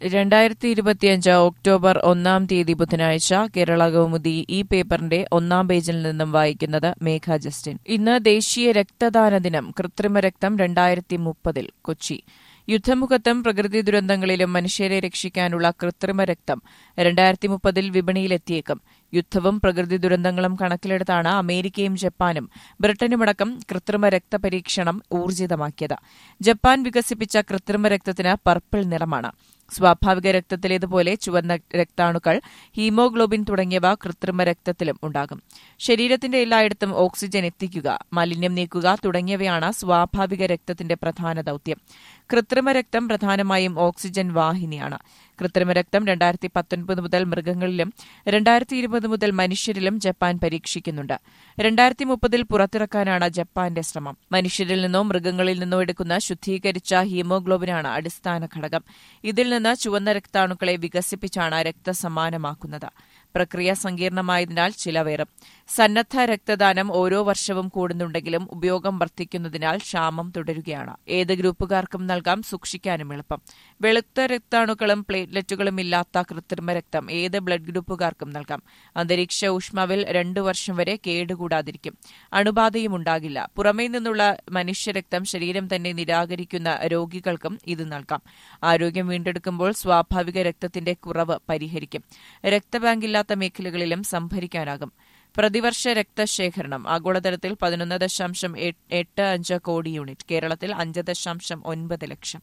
രണ്ടായിരത്തി ഇരുപത്തിയഞ്ച് ഒക്ടോബർ ഒന്നാം തീയതി ബുധനാഴ്ച കേരള കൗമുദി ഈ പേപ്പറിന്റെ ഒന്നാം പേജിൽ നിന്നും വായിക്കുന്നത് മേഘ ജസ്റ്റിൻ ഇന്ന് ദേശീയ രക്തദാന ദിനം കൃത്രിമ രക്തം രണ്ടായിരത്തി മുപ്പതിൽ കൊച്ചി യുദ്ധമുഖത്തും പ്രകൃതി ദുരന്തങ്ങളിലും മനുഷ്യരെ രക്ഷിക്കാനുള്ള കൃത്രിമ രക്തം രണ്ടായിരത്തി മുപ്പതിൽ വിപണിയിലെത്തിയേക്കും യുദ്ധവും പ്രകൃതി ദുരന്തങ്ങളും കണക്കിലെടുത്താണ് അമേരിക്കയും ജപ്പാനും ബ്രിട്ടനുമടക്കം കൃത്രിമ രക്തപരീക്ഷണം ഊർജിതമാക്കിയത് ജപ്പാൻ വികസിപ്പിച്ച കൃത്രിമ രക്തത്തിന് പർപ്പിൾ നിറമാണ് സ്വാഭാവിക രക്തത്തിലേതുപോലെ ചുവന്ന രക്താണുക്കൾ ഹീമോഗ്ലോബിൻ തുടങ്ങിയവ കൃത്രിമ രക്തത്തിലും ഉണ്ടാകും ശരീരത്തിന്റെ എല്ലായിടത്തും ഓക്സിജൻ എത്തിക്കുക മാലിന്യം നീക്കുക തുടങ്ങിയവയാണ് സ്വാഭാവിക രക്തത്തിന്റെ പ്രധാന ദൌത്യം കൃത്രിമ രക്തം പ്രധാനമായും ഓക്സിജൻ വാഹിനിയാണ് കൃത്രിമ രക്തം രണ്ടായിരത്തി പത്തൊൻപത് മുതൽ മൃഗങ്ങളിലും രണ്ടായിരത്തി ഇരുപത് മുതൽ മനുഷ്യരിലും ജപ്പാൻ പരീക്ഷിക്കുന്നുണ്ട് രണ്ടായിരത്തി മുപ്പതിൽ പുറത്തിറക്കാനാണ് ജപ്പാന്റെ ശ്രമം മനുഷ്യരിൽ നിന്നോ മൃഗങ്ങളിൽ നിന്നോ എടുക്കുന്ന ശുദ്ധീകരിച്ച ഹീമോഗ്ലോബിനാണ് അടിസ്ഥാന ഘടകം ഇതിൽ നിന്ന് ചുവന്ന രക്താണുക്കളെ വികസിപ്പിച്ചാണ് രക്തസമാനമാക്കുന്നത് പ്രക്രിയ സങ്കീർണമായതിനാൽ ചിലവേറും സന്നദ്ധ രക്തദാനം ഓരോ വർഷവും കൂടുന്നുണ്ടെങ്കിലും ഉപയോഗം വർദ്ധിക്കുന്നതിനാൽ ക്ഷാമം തുടരുകയാണ് ഏത് ഗ്രൂപ്പുകാർക്കും നൽകാം സൂക്ഷിക്കാനും എളുപ്പം വെളുത്ത രക്താണുക്കളും പ്ലേറ്റ്ലെറ്റുകളും ഇല്ലാത്ത കൃത്രിമ രക്തം ഏത് ബ്ലഡ് ഗ്രൂപ്പുകാർക്കും നൽകാം അന്തരീക്ഷ ഊഷ്മാവിൽ രണ്ടു വർഷം വരെ കേടുകൂടാതിരിക്കും അണുബാധയും ഉണ്ടാകില്ല പുറമേ നിന്നുള്ള മനുഷ്യരക്തം ശരീരം തന്നെ നിരാകരിക്കുന്ന രോഗികൾക്കും ഇത് നൽകാം ആരോഗ്യം വീണ്ടെടുക്കുമ്പോൾ സ്വാഭാവിക രക്തത്തിന്റെ കുറവ് പരിഹരിക്കും രക്തബാങ്കില്ലാത്ത മേഖലകളിലും സംഭരിക്കാനാകും പ്രതിവർഷ രക്തശേഖരണം ആഗോളതലത്തിൽ പതിനൊന്ന് ദശാംശം എട്ട് അഞ്ച് കോടി യൂണിറ്റ് കേരളത്തിൽ അഞ്ച് ദശാംശം ഒൻപത് ലക്ഷം